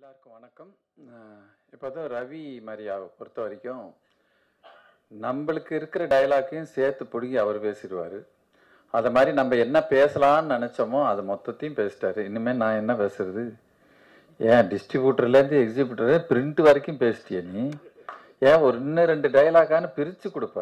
எல்லாருக்கும் வணக்கம் இப்போ தான் ரவி மரியாவை பொறுத்த வரைக்கும் நம்மளுக்கு இருக்கிற டயலாக்கையும் சேர்த்து பிடிங்கி அவர் பேசிடுவார் அதை மாதிரி நம்ம என்ன பேசலாம்னு நினச்சோமோ அது மொத்தத்தையும் பேசிட்டாரு இனிமேல் நான் என்ன பேசுறது ஏன் டிஸ்ட்ரிபியூட்டர்லேருந்து எக்ஸிபியூட்டர் பிரிண்ட் வரைக்கும் பேசிட்டிய நீ ஏன் ஒரு இன்னும் ரெண்டு டயலாக்கான்னு பிரித்து கொடுப்ப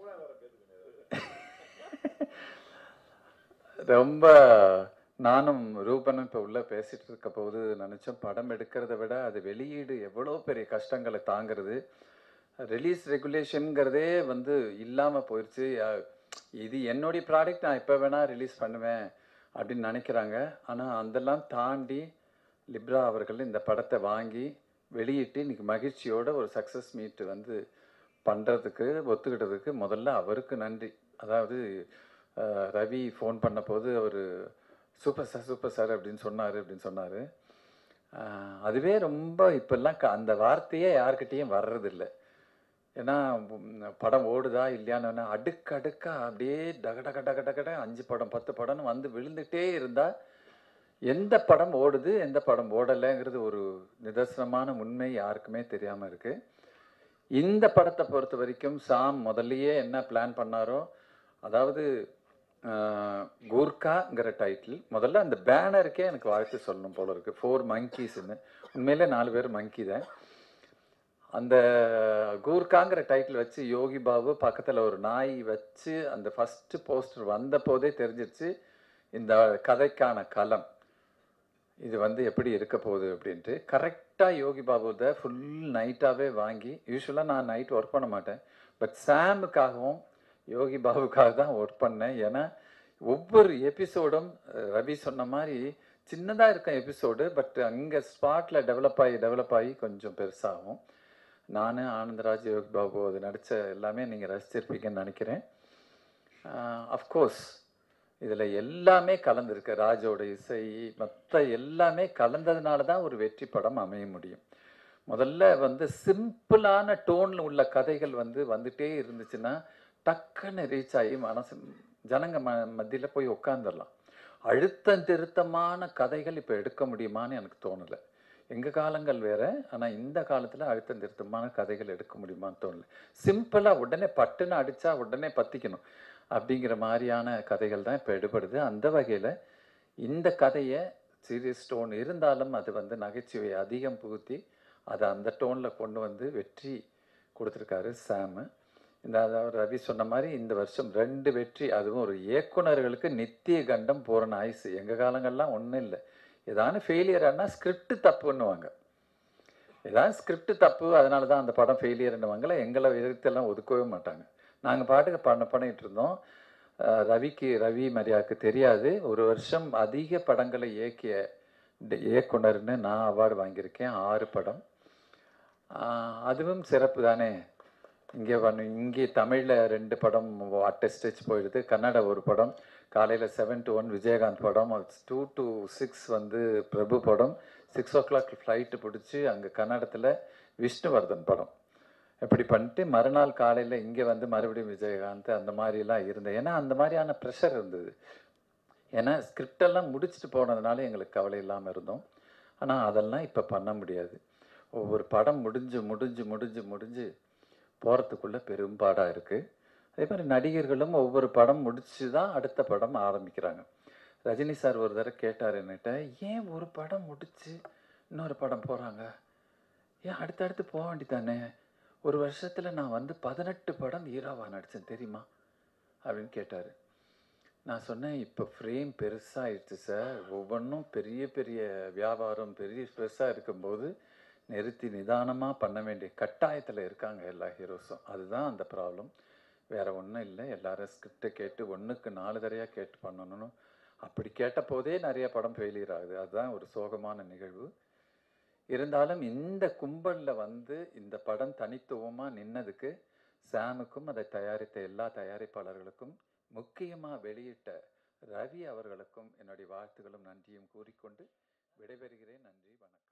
ரொம்ப நானும் ரூபனும் இப்போ உள்ள பேசிட்டு இருக்க போது நினச்சோம் படம் எடுக்கிறத விட அது வெளியீடு எவ்வளோ பெரிய கஷ்டங்களை தாங்கிறது ரிலீஸ் ரெகுலேஷனுங்கிறதே வந்து இல்லாமல் போயிடுச்சு யா- இது என்னுடைய ப்ராடக்ட் நான் எப்போ வேணால் ரிலீஸ் பண்ணுவேன் அப்படின்னு நினைக்கிறாங்க ஆனால் அதெல்லாம் தாண்டி லிப்ரா அவர்கள் இந்த படத்தை வாங்கி வெளியிட்டு இன்னைக்கு மகிழ்ச்சியோட ஒரு சக்ஸஸ் மீட் வந்து பண்ணுறதுக்கு ஒத்துக்கிட்டதுக்கு முதல்ல அவருக்கு நன்றி அதாவது அஹ், ரவி ஃபோன் பண்ண போது அவர் சூப்பர் சார் சூப்பர் சார் அப்படின்னு சொன்னார் அப்படின்னு சொன்னார் அதுவே ரொம்ப இப்பெல்லாம் க- அந்த வார்த்தையே யார்கிட்டேயும் வர்றதில்ல ஏன்னா உம், படம் ஓடுதா இல்லையான்னு அடுக்கடுக்கா அப்படியே டக டக டக டக அஞ்சு படம் பத்து படம்னு வந்து விழுந்துட்டே இருந்தால் எந்த படம் ஓடுது எந்த படம் ஓடலைங்கிறது ஒரு நிதர்சனமான உண்மை யாருக்குமே தெரியாமல் இருக்கு இந்த படத்தை பொறுத்த வரைக்கும் சாம் முதல்லயே என்ன பிளான் பண்ணாரோ அதாவது ஆஹ், கூர்க்காங்கிற டைட்டில் முதல்ல அந்த பேனருக்கே எனக்கு வாழ்த்து சொல்லணும் போல இருக்கு ஃபோர் மங்கீஸ்ன்னு உண்மையிலே நாலு பேர் மங்கி தான் அந்த கூர்க்காங்கிற டைட்டில் வச்சு யோகி பாபு பக்கத்தில் ஒரு நாய் வச்சு அந்த ஃபர்ஸ்ட் போஸ்டர் வந்த போதே தெரிஞ்சிருச்சு இந்த கதைக்கான களம் இது வந்து எப்படி இருக்க போகுது அப்படின்ட்டு கரெக்டாக யோகி பாபுதை ஃபுல் நைட்டாகவே வாங்கி யூஸ்வலாக நான் நைட் ஒர்க் பண்ண மாட்டேன் பட் சாமுக்காகவும் யோகி பாபுக்காக தான் ஒர்க் பண்ணேன் ஏன்னா ஒவ்வொரு எபிசோடும் ரவி சொன்ன மாதிரி சின்னதாக இருக்க எபிசோடு பட் அங்கே ஸ்பாட்டில் டெவலப் ஆகி டெவலப் ஆகி கொஞ்சம் பெருசாகும் நான் ஆனந்தராஜ் யோகி பாபு அது நடித்த எல்லாமே நீங்கள் ரசிச்சிருப்பீங்கன்னு நினைக்கிறேன் அஃப்கோர்ஸ் இதில் எல்லாமே கலந்துருக்கு ராஜோட இசை மற்ற எல்லாமே கலந்ததுனால தான் ஒரு வெற்றி படம் அமைய முடியும் முதல்ல வந்து சிம்பிளான டோனில் உள்ள கதைகள் வந்து வந்துட்டே இருந்துச்சுன்னா டக்குன்னு ரீச் ஆகி மனசு ஜனங்க ம மத்தியில் போய் உட்காந்துடலாம் அழுத்தம் திருத்தமான கதைகள் இப்போ எடுக்க முடியுமான்னு எனக்கு தோணலை எங்கள் காலங்கள் வேற ஆனால் இந்த காலத்தில் அழுத்தம் திருத்தமான கதைகள் எடுக்க முடியுமான்னு தோணல சிம்பிளாக உடனே பட்டுன்னு அடித்தா உடனே பற்றிக்கணும் அப்படிங்கிற மாதிரியான கதைகள் தான் இப்போ எடுபடுது அந்த வகையில் இந்த கதையை சீரியஸ் டோன் இருந்தாலும் அது வந்து நகைச்சுவை அதிகம் புகுத்தி அதை அந்த டோனில் கொண்டு வந்து வெற்றி கொடுத்துருக்காரு சாமு இந்த அதாவது ரவி சொன்ன மாதிரி இந்த வருஷம் ரெண்டு வெற்றி அதுவும் ஒரு இயக்குனர்களுக்கு நித்திய கண்டம் பூரண ஆயுசு எங்கள் காலங்கள்லாம் ஒன்றும் இல்லை ஏதான ஃபெயிலியர் ஆனால் ஸ்கிரிப்ட் தப்புன்னுவாங்க ஏதாவது ஸ்கிரிப்ட் தப்பு அதனால தான் அந்த படம் ஃபெயிலியர்னுவாங்கள எங்களை எதிர்த்தெல்லாம் ஒதுக்கவே மாட்டாங்க நாங்கள் பாட்டுக்கு பண்ண பண்ணிட்டு இருந்தோம் அஹ் ரவிக்கு ரவி மரியாவுக்கு தெரியாது ஒரு வருஷம் அதிக படங்களை இயக்கிய ட- இயக்குனர்னு நான் அவார்டு வாங்கியிருக்கேன் ஆறு படம் ஆஹ் அதுவும் சிறப்பு தானே இங்கே பண்ண இங்கே தமிழில் ரெண்டு படம் அட்டஸ்டேஜ் போயிடுது கன்னட ஒரு படம் காலையில் செவன் டு ஒன் விஜயகாந்த் படம் டூ டு சிக்ஸ் வந்து பிரபு படம் சிக்ஸ் ஓ கிளாக் ஃப்ளைட்டு பிடிச்சி அங்கே கன்னடத்தில் விஷ்ணுவர்தன் படம் இப்படி பண்ணிட்டு மறுநாள் காலையில் இங்கே வந்து மறுபடியும் விஜயகாந்த் அந்த மாதிரிலாம் இருந்தேன் ஏன்னா அந்த மாதிரியான ப்ரெஷர் இருந்தது ஏன்னா script எல்லாம் முடிச்சுட்டு போனதுனால எங்களுக்கு கவலை இல்லாமல் இருந்தோம் ஆனால் அதெல்லாம் இப்போ பண்ண முடியாது ஒவ்வொரு படம் முடிஞ்சு முடிஞ்சு முடிஞ்சு முடிஞ்சு போகிறதுக்குள்ள பெரும்பாடாக இருக்குது அதே மாதிரி நடிகர்களும் ஒவ்வொரு படம் முடிச்சு தான் அடுத்த படம் ஆரம்பிக்கிறாங்க ரஜினி சார் ஒரு தடவை கேட்டார் என்கிட்ட ஏன் ஒரு படம் முடிச்சு இன்னொரு படம் போகிறாங்க ஏன் அடுத்தடுத்து போக வேண்டியதானே ஒரு வருஷத்தில் நான் வந்து பதினெட்டு படம் ஹீரோவா நடித்தேன் தெரியுமா அப்படின்னு கேட்டார் நான் சொன்னேன் இப்போ ஃப்ரேம் பெருசாகிடுச்சு சார் ஒவ்வொன்றும் பெரிய பெரிய வியாபாரம் பெரிய பெருசாக இருக்கும்போது நிறுத்தி நிதானமாக பண்ண வேண்டிய கட்டாயத்தில் இருக்காங்க எல்லா ஹீரோஸும் அதுதான் அந்த ப்ராப்ளம் வேற ஒன்றும் இல்லை எல்லாரும் ஸ்கிரிப்டை கேட்டு ஒன்றுக்கு நாலு தடையாக கேட்டு பண்ணணும்னு அப்படி கேட்ட போதே நிறைய படம் ஃபெயிலியர் ஆகுது அதுதான் ஒரு சோகமான நிகழ்வு இருந்தாலும் இந்த கும்பலில் வந்து இந்த படம் தனித்துவமாக நின்னதுக்கு சாமுக்கும் அதை தயாரித்த எல்லா தயாரிப்பாளர்களுக்கும் முக்கியமாக வெளியிட்ட ரவி அவர்களுக்கும் என்னுடைய வாழ்த்துகளும் நன்றியும் கூறிக்கொண்டு விடைபெறுகிறேன் நன்றி வணக்கம்